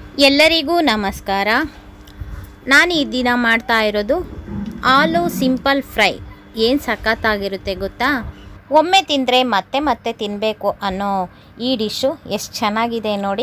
ಎಲ್ಲರಿಗೂ ನಮಸ್ಕಾರ ನಾನು ಈ ದಿನ ಮಾಡ್ತಾ ಇರೋದು ಆಲೂ ಸಿಂಪಲ್ ಫ್ರೈ ಏನು ಸಖತ್ತಾಗಿರುತ್ತೆ ಗೊತ್ತಾ ಒಮ್ಮೆ ತಿಂದರೆ ಮತ್ತೆ ಮತ್ತೆ ತಿನ್ನಬೇಕು ಅನ್ನೋ ಈ ಡಿಶ್ಶು ಎಷ್ಟು ಚೆನ್ನಾಗಿದೆ ನೋಡಿ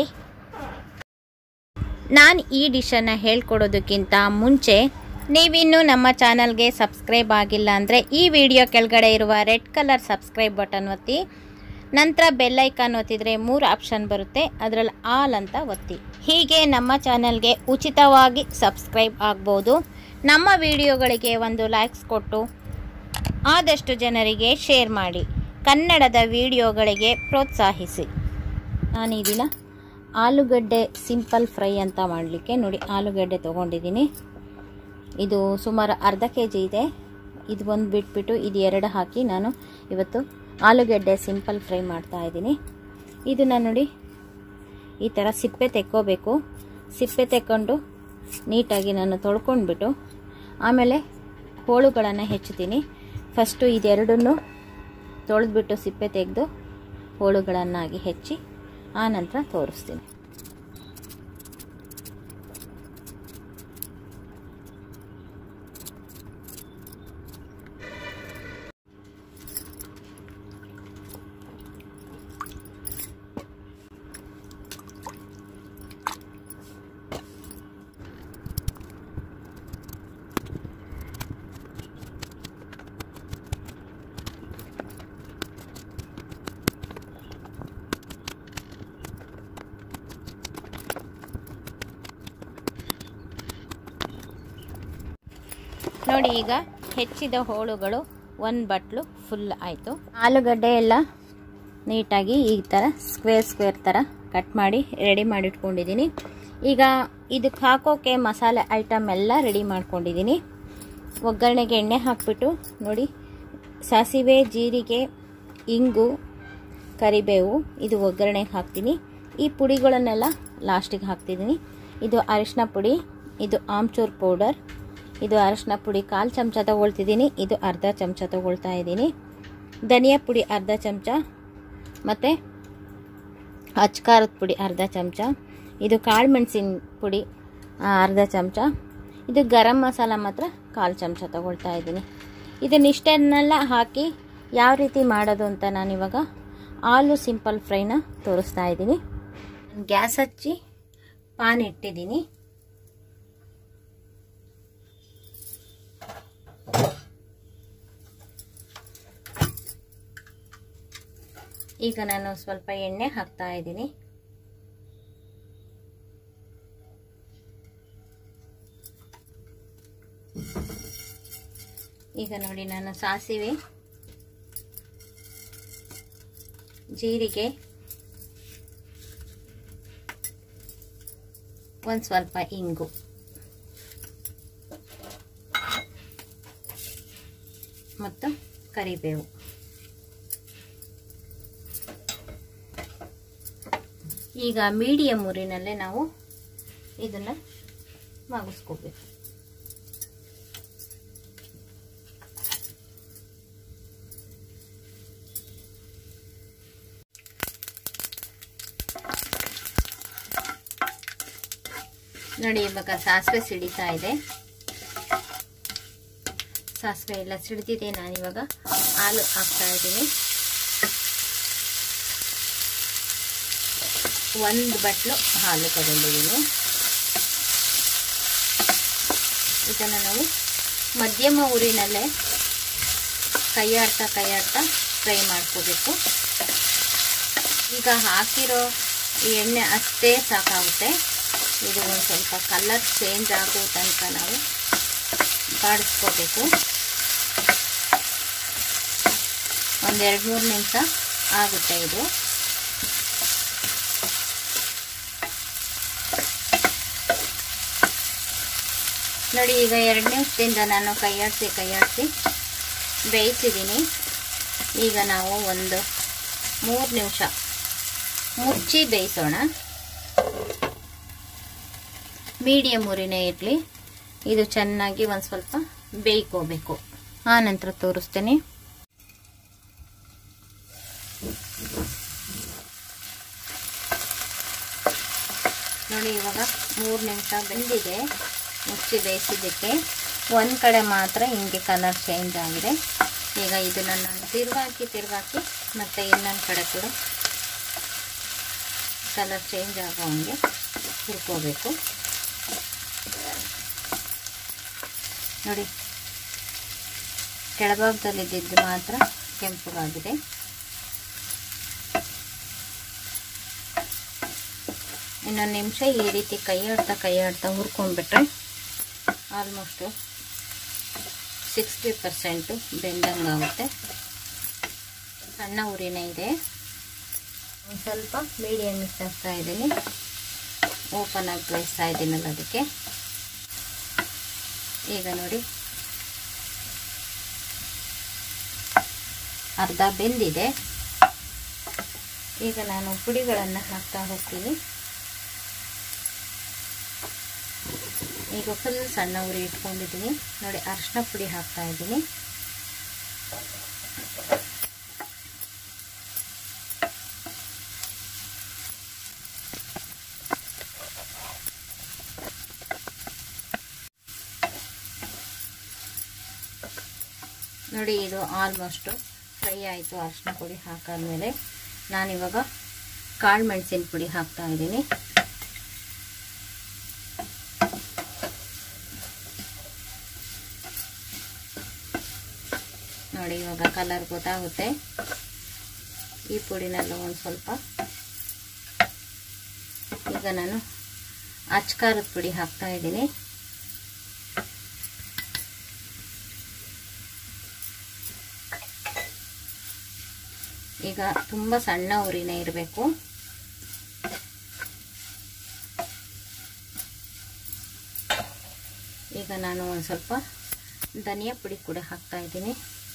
ನಾನು ಈ ಡಿಶನ್ನು ಹೇಳ್ಕೊಡೋದಕ್ಕಿಂತ ಮುಂಚೆ ನೀವಿನ್ನೂ ನಮ್ಮ ಚಾನಲ್ಗೆ ಸಬ್ಸ್ಕ್ರೈಬ್ ಆಗಿಲ್ಲ ಅಂದರೆ ಈ ವಿಡಿಯೋ ಕೆಳಗಡೆ ಇರುವ ರೆಡ್ ಕಲರ್ ಸಬ್ಸ್ಕ್ರೈಬ್ ಬಟನ್ ಒತ್ತಿ ನಂತರ ಬೆಲ್ಲೈಕಾನ್ ಒತ್ತಿದರೆ ಮೂರು ಆಪ್ಷನ್ ಬರುತ್ತೆ ಅದರಲ್ಲಿ ಆಲ್ ಅಂತ ಒತ್ತಿ ಹೀಗೆ ನಮ್ಮ ಚಾನಲ್ಗೆ ಉಚಿತವಾಗಿ ಸಬ್ಸ್ಕ್ರೈಬ್ ಆಗ್ಬೋದು ನಮ್ಮ ವಿಡಿಯೋಗಳಿಗೆ ಒಂದು ಲೈಕ್ಸ್ ಕೊಟ್ಟು ಆದಷ್ಟು ಜನರಿಗೆ ಶೇರ್ ಮಾಡಿ ಕನ್ನಡದ ವಿಡಿಯೋಗಳಿಗೆ ಪ್ರೋತ್ಸಾಹಿಸಿ ನಾನು ಈ ದಿನ ಆಲೂಗಡ್ಡೆ ಸಿಂಪಲ್ ಫ್ರೈ ಅಂತ ಮಾಡಲಿಕ್ಕೆ ನೋಡಿ ಆಲೂಗಡ್ಡೆ ತೊಗೊಂಡಿದ್ದೀನಿ ಇದು ಸುಮಾರು ಅರ್ಧ ಕೆ ಜಿ ಇದೆ ಇದು ಒಂದು ಬಿಟ್ಬಿಟ್ಟು ಇದು ಎರಡು ಹಾಕಿ ನಾನು ಇವತ್ತು ಆಲೂಗಡ್ಡೆ ಸಿಂಪಲ್ ಫ್ರೈ ಮಾಡ್ತಾ ಇದ್ದೀನಿ ಇದನ್ನು ನೋಡಿ ಈ ಥರ ಸಿಪ್ಪೆ ತೆಕ್ಕೋಬೇಕು ಸಿಪ್ಪೆ ತೆಕ್ಕೊಂಡು ನೀಟಾಗಿ ನಾನು ತೊಳ್ಕೊಂಡ್ಬಿಟ್ಟು ಆಮೇಲೆ ಹೋಳುಗಳನ್ನು ಹೆಚ್ಚುತ್ತೀನಿ ಫಸ್ಟು ಇದೆರಡನ್ನು ತೊಳೆದ್ಬಿಟ್ಟು ಸಿಪ್ಪೆ ತೆಗೆದು ಹೋಳುಗಳನ್ನಾಗಿ ಹೆಚ್ಚಿ ಆನಂತರ ತೋರಿಸ್ತೀನಿ ನೋಡಿ ಈಗ ಹೆಚ್ಚಿದ ಹೋಳುಗಳು ಒಂದು ಬಟ್ಲು ಫುಲ್ ಆಯಿತು ಆಲೂಗಡ್ಡೆ ಎಲ್ಲ ನೀಟಾಗಿ ಈ ಥರ ಸ್ಕ್ವೇರ್ ಸ್ಕ್ವೇರ್ ಥರ ಕಟ್ ಮಾಡಿ ರೆಡಿ ಮಾಡಿಟ್ಕೊಂಡಿದ್ದೀನಿ ಈಗ ಇದಕ್ಕೆ ಹಾಕೋಕೆ ಮಸಾಲೆ ಐಟಮ್ ಎಲ್ಲ ರೆಡಿ ಮಾಡ್ಕೊಂಡಿದ್ದೀನಿ ಒಗ್ಗರಣೆಗೆ ಎಣ್ಣೆ ಹಾಕ್ಬಿಟ್ಟು ನೋಡಿ ಸಾಸಿವೆ ಜೀರಿಗೆ ಇಂಗು ಕರಿಬೇವು ಇದು ಒಗ್ಗರಣೆಗೆ ಹಾಕ್ತೀನಿ ಈ ಪುಡಿಗಳನ್ನೆಲ್ಲ ಲಾಸ್ಟಿಗೆ ಹಾಕ್ತಿದ್ದೀನಿ ಇದು ಅರಿಶಿನ ಪುಡಿ ಇದು ಆಮ್ಚೂರ್ ಪೌಡರ್ ಇದು ಅರಶಿನ ಪುಡಿ ಕಾಲು ಚಮಚ ತೊಗೊಳ್ತಿದ್ದೀನಿ ಇದು ಅರ್ಧ ಚಮಚ ತೊಗೊಳ್ತಾ ಇದ್ದೀನಿ ಧನಿಯಾ ಪುಡಿ ಅರ್ಧ ಚಮಚ ಮತ್ತು ಅಚ್ಕಾರದ ಪುಡಿ ಅರ್ಧ ಚಮಚ ಇದು ಕಾಳು ಮೆಣಸಿನ ಪುಡಿ ಅರ್ಧ ಚಮಚ ಇದು ಗರಂ ಮಸಾಲ ಮಾತ್ರ ಕಾಲು ಚಮಚ ತೊಗೊಳ್ತಾ ಇದ್ದೀನಿ ಇದನ್ನಿಷ್ಟನ್ನೆಲ್ಲ ಹಾಕಿ ಯಾವ ರೀತಿ ಮಾಡೋದು ಅಂತ ನಾನಿವಾಗ ಆಲೂ ಸಿಂಪಲ್ ಫ್ರೈನ ತೋರಿಸ್ತಾ ಇದ್ದೀನಿ ಗ್ಯಾಸ್ ಹಚ್ಚಿ ಪಾನ್ ಇಟ್ಟಿದ್ದೀನಿ ಈಗ ನಾನು ಸ್ವಲ್ಪ ಎಣ್ಣೆ ಹಾಕ್ತಾ ಇದ್ದೀನಿ ಈಗ ನೋಡಿ ನಾನು ಸಾಸಿವೆ ಜೀರಿಗೆ ಒಂದು ಸ್ವಲ್ಪ ಇಂಗು ಮತ್ತು ಕರಿಬೇವು ಈಗ ಮೀಡಿಯಂ ಊರಿನಲ್ಲೇ ನಾವು ಇದನ್ನು ಮಗಿಸ್ಕೋಬೇಕು ನೋಡಿ ಇವಾಗ ಸಾಸಿವೆ ಸಿಡಿತಾ ಇದೆ ಸಾಸಿವೆ ಎಲ್ಲ ಸಿಡಿದಿದೆ ನಾನಿವಾಗ ಹಾಲು ಹಾಕ್ತಾ ಇದ್ದೀನಿ ಒಂದು ಬಟ್ಲು ಹಾಲು ತಗೊಂಡಿದ್ದೀನಿ ಇದನ್ನು ನಾವು ಮಧ್ಯಮ ಊರಿನಲ್ಲೇ ಕೈಯಾಡ್ತಾ ಕೈಯಾಡ್ತಾ ಫ್ರೈ ಮಾಡ್ಕೋಬೇಕು ಈಗ ಹಾಕಿರೋ ಎಣ್ಣೆ ಅಷ್ಟೇ ಸಾಕಾಗುತ್ತೆ ಇದು ಒಂದು ಸ್ವಲ್ಪ ಕಲರ್ ಚೇಂಜ್ ಆಗೋ ತನಕ ನಾವು ಬಾಡಿಸ್ಕೋಬೇಕು ಒಂದೆರಡು ಮೂರು ನಿಮಿಷ ಆಗುತ್ತೆ ಇದು ನೋಡಿ ಈಗ ಎರಡು ನಿಮಿಷದಿಂದ ನಾನು ಕೈಯಾಡಿಸಿ ಕೈಯಾಡಿಸಿ ಬೇಯಿಸಿದ್ದೀನಿ ಈಗ ನಾವು ಒಂದು ಮೂರು ನಿಮಿಷ ಮುಚ್ಚಿ ಬೇಯಿಸೋಣ ಮೀಡಿಯಮ್ ಊರಿನೇ ಇರಲಿ ಇದು ಚೆನ್ನಾಗಿ ಒಂದು ಸ್ವಲ್ಪ ಬೇಯ್ಕೋಬೇಕು ಆ ನಂತರ ತೋರಿಸ್ತೇನೆ ನೋಡಿ ಇವಾಗ ಮೂರು ನಿಮಿಷ ಬೆಂದಿದೆ ಮುಚ್ಚಿ ಬೇಯಿಸಿದ್ದಕ್ಕೆ ಒಂದು ಕಡೆ ಮಾತ್ರ ಹಿಂಗೆ ಕಲರ್ ಚೇಂಜ್ ಆಗಿದೆ ಈಗ ಇದನ್ನು ನಾನು ತಿರುಗಾಕಿ ತಿರುಗಾಕಿ ಮತ್ತು ಇನ್ನೊಂದು ಕಡೆ ಕೂಡ ಕಲರ್ ಚೇಂಜ್ ಆಗೋ ಹಂಗೆ ಹುರ್ಕೋಬೇಕು ನೋಡಿ ಕೆಳಭಾಗದಲ್ಲಿದ್ದಿದ್ದು ಮಾತ್ರ ಕೆಂಪುಗಾಗಿದೆ ಇನ್ನೊಂದು ನಿಮಿಷ ಈ ರೀತಿ ಕೈ ಆಡ್ತಾ ಕೈ ಆಡ್ತಾ ಹುರ್ಕೊಂಡ್ಬಿಟ್ರೆ ಆಲ್ಮೋಸ್ಟು ಸಿಕ್ಸ್ಟಿ ಪರ್ಸೆಂಟು ಬೆಂದಂಗಾಗುತ್ತೆ ಸಣ್ಣ ಉರಿನೇ ಇದೆ ಒಂದು ಸ್ವಲ್ಪ ಮೀಡಿಯಮ್ ಹಾಕ್ತಾ ಇದ್ದೀನಿ ಓಪನ್ ಆಗಿ ಬೇಯಿಸ್ತಾ ಇದ್ದೀನಲ್ಲ ಅದಕ್ಕೆ ಈಗ ನೋಡಿ ಅರ್ಧ ಬೆಂದಿದೆ ಈಗ ನಾನು ಪುಡಿಗಳನ್ನು ಹಾಕ್ತಾ ಹೋಗ್ತೀನಿ ಈಗ ಫುಲ್ ಸಣ್ಣ ಉರಿ ಇಟ್ಕೊಂಡಿದ್ದೀನಿ ನೋಡಿ ಅರಿಶಿನ ಪುಡಿ ಹಾಕ್ತಾ ಇದ್ದೀನಿ ನೋಡಿ ಇದು ಆಲ್ಮೋಸ್ಟು ಫ್ರೈ ಆಯಿತು ಅರಿಶಿನ ಪುಡಿ ಹಾಕಾದ್ಮೇಲೆ ನಾನಿವಾಗ ಕಾಳು ಮೆಣಸಿನ ಪುಡಿ ಹಾಕ್ತಾ ಇದ್ದೀನಿ ನೋಡಿ ಇವಾಗ ಕಲರ್ ಗೊತ್ತಾಗುತ್ತೆ ಈ ಪುಡಿನೆಲ್ಲ ಒಂದು ಸ್ವಲ್ಪ ಈಗ ನಾನು ಅಚ್ಕಾರದ ಪುಡಿ ಹಾಕ್ತಾ ಇದ್ದೀನಿ ಈಗ ತುಂಬ ಸಣ್ಣ ಉರಿನೇ ಇರಬೇಕು ಈಗ ನಾನು ಒಂದು ಸ್ವಲ್ಪ ಧನಿಯಾ ಪುಡಿ ಕೂಡ ಹಾಕ್ತಾ ಇದ್ದೀನಿ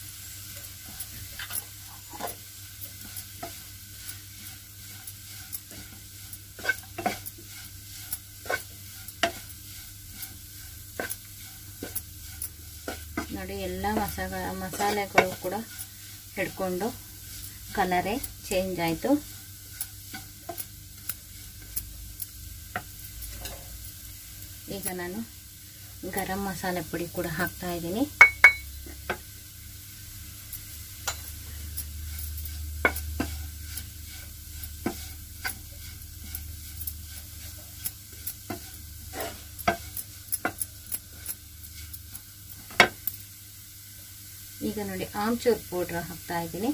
ನೋಡಿ ಎಲ್ಲ ಮಸಾಲ ಮಸಾಲೆಗಳು ಕೂಡ ಹಿಡ್ಕೊಂಡು ಕಲರೇ ಚೇಂಜ್ ಆಯಿತು ಈಗ ನಾನು ಗರಂ ಮಸಾಲೆ ಪುಡಿ ಕೂಡ ಹಾಕ್ತಾ ಇದ್ದೀನಿ ಈಗ ನೋಡಿ ಆಮ್ಚೂರ್ ಪೌಡ್ರ್ ಹಾಕ್ತಾ ಇದ್ದೀನಿ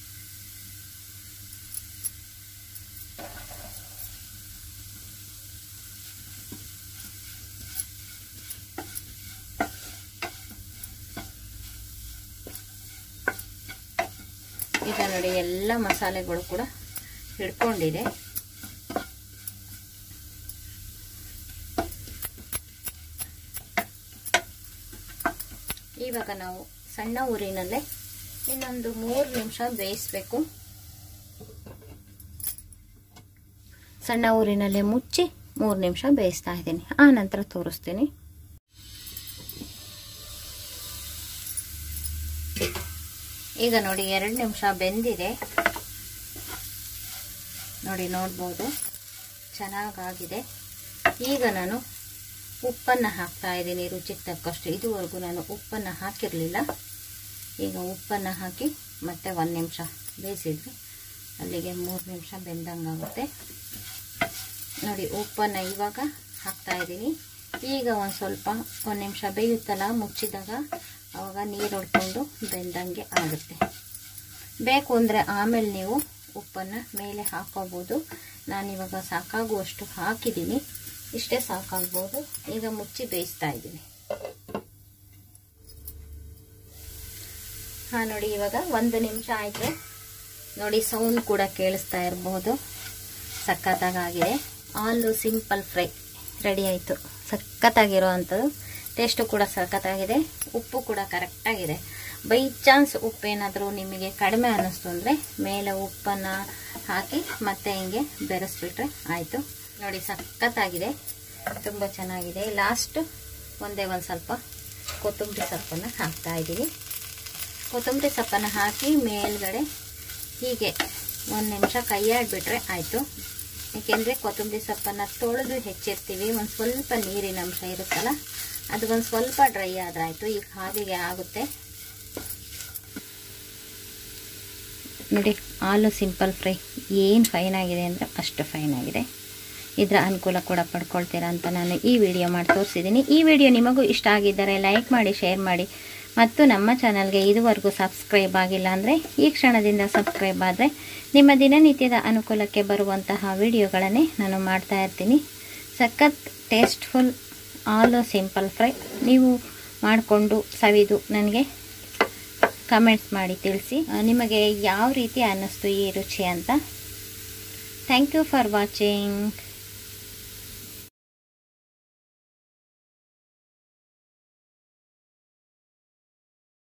ಈಗ ನೋಡಿ ಎಲ್ಲ ಮಸಾಲೆಗಳು ಕೂಡ ಹಿಡ್ಕೊಂಡಿದೆ ಇವಾಗ ನಾವು ಸಣ್ಣ ಊರಿನಲ್ಲೇ ಇನ್ನೊಂದು ಮೂರು ನಿಮಿಷ ಬೇಯಿಸ್ಬೇಕು ಸಣ್ಣ ಊರಿನಲ್ಲೇ ಮುಚ್ಚಿ ಮೂರು ನಿಮಿಷ ಬೇಯಿಸ್ತಾ ಇದ್ದೀನಿ ಆ ನಂತರ ತೋರಿಸ್ತೀನಿ ಈಗ ನೋಡಿ ಎರಡು ನಿಮಿಷ ಬೆಂದಿದೆ ನೋಡಿ ನೋಡ್ಬೋದು ಚೆನ್ನಾಗಾಗಿದೆ ಈಗ ನಾನು ಉಪ್ಪನ್ನು ಹಾಕ್ತಾ ಇದ್ದೀನಿ ರುಚಿಗೆ ತಕ್ಕಷ್ಟು ಇದುವರೆಗೂ ನಾನು ಉಪ್ಪನ್ನು ಹಾಕಿರಲಿಲ್ಲ ಈಗ ಉಪ್ಪನ್ನು ಹಾಕಿ ಮತ್ತೆ ಒಂದು ನಿಮಿಷ ಬೇಯಿಸಿದ್ರೆ ಅಲ್ಲಿಗೆ ಮೂರು ನಿಮಿಷ ಬೆಂದಂಗಾಗುತ್ತೆ ನೋಡಿ ಉಪ್ಪನ್ನು ಇವಾಗ ಹಾಕ್ತಾ ಇದ್ದೀನಿ ಈಗ ಒಂದು ಸ್ವಲ್ಪ ಒಂದು ನಿಮಿಷ ಬೇಯುತ್ತಲ್ಲ ಮುಚ್ಚಿದಾಗ ಆವಾಗ ನೀರು ಹೊಡ್ಕೊಂಡು ಬೆಂದಂಗೆ ಆಗುತ್ತೆ ಬೇಕು ಅಂದರೆ ಆಮೇಲೆ ನೀವು ಉಪ್ಪನ್ನು ಮೇಲೆ ಹಾಕೋಬೋದು ನಾನಿವಾಗ ಸಾಕಾಗುವಷ್ಟು ಹಾಕಿದ್ದೀನಿ ಇಷ್ಟೇ ಸಾಕಾಗ್ಬೋದು ಈಗ ಮುಚ್ಚಿ ಬೇಯಿಸ್ತಾ ಇದ್ದೀನಿ ಹಾಂ ನೋಡಿ ಇವಾಗ ಒಂದು ನಿಮಿಷ ಆಯಿತು ನೋಡಿ ಸೌಂಡ್ ಕೂಡ ಕೇಳಿಸ್ತಾ ಇರಬಹುದು ಸಖತ್ತಾಗಿದೆ ಆಲು ಸಿಂಪಲ್ ಫ್ರೈ ರೆಡಿ ಆಯಿತು ಸಖತ್ತಾಗಿರೋ ಅಂಥದ್ದು ಟೇಸ್ಟು ಕೂಡ ಸಖತ್ತಾಗಿದೆ ಉಪ್ಪು ಕೂಡ ಕರೆಕ್ಟಾಗಿದೆ ಬೈ ಚಾನ್ಸ್ ಉಪ್ಪೇನಾದರೂ ನಿಮಗೆ ಕಡಿಮೆ ಅನ್ನಿಸ್ತು ಅಂದರೆ ಮೇಲೆ ಉಪ್ಪನ್ನು ಹಾಕಿ ಮತ್ತೆ ಹಿಂಗೆ ಬೆರೆಸ್ಬಿಟ್ರೆ ಆಯಿತು ನೋಡಿ ಸಖತ್ತಾಗಿದೆ ತುಂಬ ಚೆನ್ನಾಗಿದೆ ಲಾಸ್ಟ್ ಒಂದೇ ಒಂದು ಸ್ವಲ್ಪ ಕೊತ್ತಂಬರಿ ಸೊಪ್ಪನ್ನು ಹಾಕ್ತಾ ಇದ್ದೀವಿ ಕೊತ್ತಂಬರಿ ಸೊಪ್ಪನ್ನು ಹಾಕಿ ಮೇಲ್ಗಡೆ ಹೀಗೆ ಒಂದು ನಿಮಿಷ ಕೈಯಾಡಿಬಿಟ್ರೆ ಆಯಿತು ಏಕೆಂದರೆ ಕೊತ್ತಂಬರಿ ಸೊಪ್ಪನ್ನು ತೊಳೆದು ಹೆಚ್ಚಿರ್ತೀವಿ ಒಂದು ಸ್ವಲ್ಪ ನೀರಿನ ಅಂಶ ಇರುತ್ತಲ್ಲ ಅದು ಒಂದು ಸ್ವಲ್ಪ ಡ್ರೈ ಆದ್ರಾಯ್ತು ಈಗ ಹಾಗೆಗೆ ಆಗುತ್ತೆ ನೋಡಿ ಆಲು ಸಿಂಪಲ್ ಫ್ರೈ ಏನು ಫೈನ್ ಆಗಿದೆ ಅಂದರೆ ಅಷ್ಟು ಫೈನ್ ಆಗಿದೆ ಇದರ ಅನುಕೂಲ ಕೂಡ ಪಡ್ಕೊಳ್ತೀರಾ ಅಂತ ನಾನು ಈ ವಿಡಿಯೋ ಮಾಡಿ ತೋರಿಸಿದ್ದೀನಿ ಈ ವಿಡಿಯೋ ನಿಮಗೂ ಇಷ್ಟ ಆಗಿದ್ದರೆ ಲೈಕ್ ಮಾಡಿ ಶೇರ್ ಮಾಡಿ ಮತ್ತು ನಮ್ಮ ಚಾನಲ್ಗೆ ಇದುವರೆಗೂ ಸಬ್ಸ್ಕ್ರೈಬ್ ಆಗಿಲ್ಲ ಅಂದರೆ ಈ ಕ್ಷಣದಿಂದ ಸಬ್ಸ್ಕ್ರೈಬ್ ಆದರೆ ನಿಮ್ಮ ದಿನನಿತ್ಯದ ಅನುಕೂಲಕ್ಕೆ ಬರುವಂತಹ ವಿಡಿಯೋಗಳನ್ನೇ ನಾನು ಮಾಡ್ತಾ ಇರ್ತೀನಿ ಸಖತ್ ಟೇಸ್ಟ್ಫುಲ್ ಆಲು ಸಿಂಪಲ್ ಫ್ರೈ ನೀವು ಮಾಡಿಕೊಂಡು ಸವಿದು ನನಗೆ ಕಮೆಂಟ್ಸ್ ಮಾಡಿ ತಿಳಿಸಿ ನಿಮಗೆ ಯಾವ ರೀತಿ ಅನ್ನಿಸ್ತು ಈ ರುಚಿ ಅಂತ ಥ್ಯಾಂಕ್ ಯು ಫಾರ್ ವಾಚಿಂಗ್